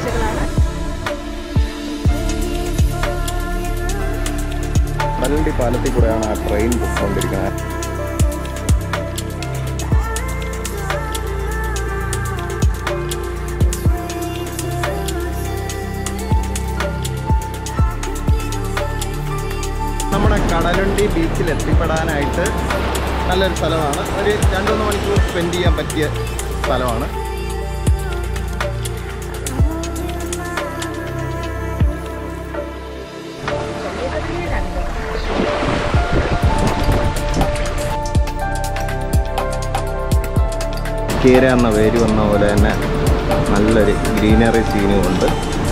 കാഴ്ചകളാണ് കടലുണ്ടി പാലത്തിൽ കൂടെയാണ് ആ ട്രെയിൻ പൊയ്ക്കൊണ്ടിരിക്കുന്നത് നമ്മുടെ കടലുണ്ടി ബീച്ചിൽ എത്തിപ്പെടാനായിട്ട് നല്ലൊരു സ്ഥലമാണ് ഒരു രണ്ട് മൂന്ന് മണിക്കൂർ സ്പെൻഡ് ചെയ്യാൻ പറ്റിയ സ്ഥലമാണ് കേര എന്ന പേര് വന്ന പോലെ തന്നെ നല്ലൊരു ഗ്രീനറി സീനും ഉണ്ട്